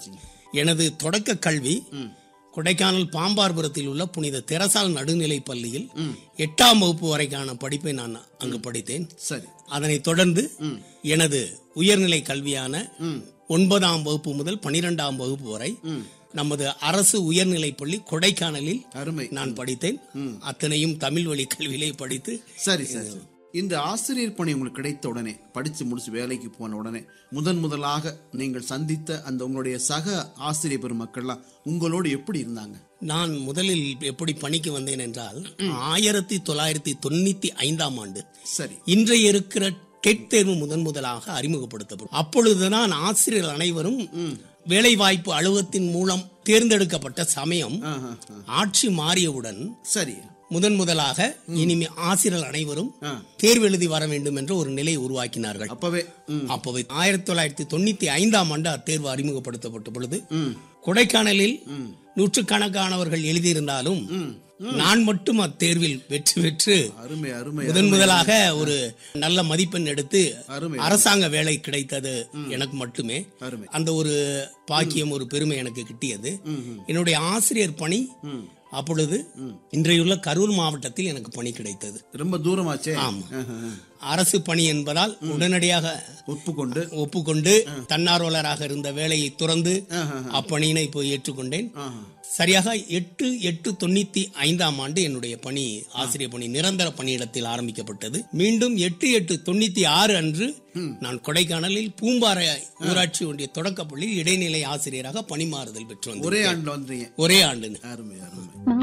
படிச்சீங்க எனது தொடக்க கல்வி கொடைக்கானல் பாம்பார்புரத்தில் உள்ள புனித தெரசால் நடுநிலைப் பள்ளியில் எட்டாம் வகுப்பு வரைக்கான படிப்பை நான் அங்கு படித்தேன் சரி அதனைத் தொடர்ந்து எனது உயர்நிலை கல்வியான ஒன்பதாம் வகுப்பு முதல் பனிரெண்டாம் வகுப்பு வரை நமது அரசு உயர்நிலைப் பள்ளி கொடைக்கானலில் அருமை நான் படித்தேன் அத்தனையும் தமிழ் வழி கல்வியிலே படித்து சரி சரி சரி. இந்த ஆசிரியர் பணி உங்களுக்கு கிடைத்த உடனே படிச்சு முடிச்சு வேலைக்கு போன உடனே முதன் முதலாக நீங்கள் சந்தித்த அந்த உங்களுடைய சக ஆசிரியர் பெருமக்கள்லாம் உங்களோடு எப்படி இருந்தாங்க நான் முதலில் எப்படி பணிக்கு வந்தேன் என்றால் ஆயிரத்தி தொள்ளாயிரத்தி தொண்ணூத்தி ஐந்தாம் ஆண்டு சரி இன்றைய இருக்கிற டெட் தேர்வு முதன் முதலாக அறிமுகப்படுத்தப்படும் அப்பொழுதுதான் ஆசிரியர்கள் அனைவரும் வேலைவாய்ப்பு அலுவலகத்தின் மூலம் தேர்ந்தெடுக்கப்பட்ட சமயம் ஆஹா, ஆஹா. ஆட்சி மாறியவுடன் சரி முதன் முதலாக இனிமே ஆசிரியர்கள் அனைவரும் ஆ. தேர்வு எழுதி வர வேண்டும் என்ற ஒரு நிலை உருவாக்கினார்கள் அப்பவே ம், அப்போவே ஆயிரத்தி தொள்ளாயிரத்தி தொண்ணூத்தி ஐந்தாம் ஆண்டு அத்தேர்வு அறிமுகப்படுத்தப்பட்ட பொழுது ம், கொடைக்கானலில் நூற்றுக்கணக்கானவர்கள் எழுதியிருந்தாலும் நான் மட்டும் அத்தேர்வில் வெற்றி பெற்று அருமை அருமை முதன் முதலாக ஒரு நல்ல மதிப்பெண் எடுத்து அருமை அரசாங்க வேலை கிடைத்தது எனக்கு மட்டுமே அருமை அந்த ஒரு பாக்கியம் ஒரு பெருமை எனக்கு கிட்டியது என்னுடைய ஆசிரியர் பணி அப்பொழுது இன்றையுள்ள கரூர் மாவட்டத்தில் எனக்கு பணி கிடைத்தது ரொம்ப தூரமாச்சே ஆமா. ஆஹா, ஆஹா. அரசு பணி என்பதால் உடனடியாக ஒப்புக்கொண்டு ஒப்புக்கொண்டு தன்னார்வலராக இருந்த வேலையை துறந்து ஆஹா, அப்பணியினை போய் ஏற்றுக்கொண்டேன் ஆஹா. சரியாக எட்டு எட்டு தொண்ணூத்தி ஐந்தாம் ஆண்டு என்னுடைய பணி ஆசிரியர் பணி நிரந்தர பணியிடத்தில் ஆரம்பிக்கப்பட்டது மீண்டும் எட்டு எட்டு தொண்ணூத்தி ஆறு அன்று நான் கொடைக்கானலில் பூம்பாறை ஊராட்சி ஒன்றிய தொடக்கப்பள்ளியில் இடைநிலை ஆசிரியராக பணிமாறுதல் பெற்று வந்தேன் ஒரே ஆண்டுல வந்தீங்க ஒரே ஆண்டு அருமை அருமை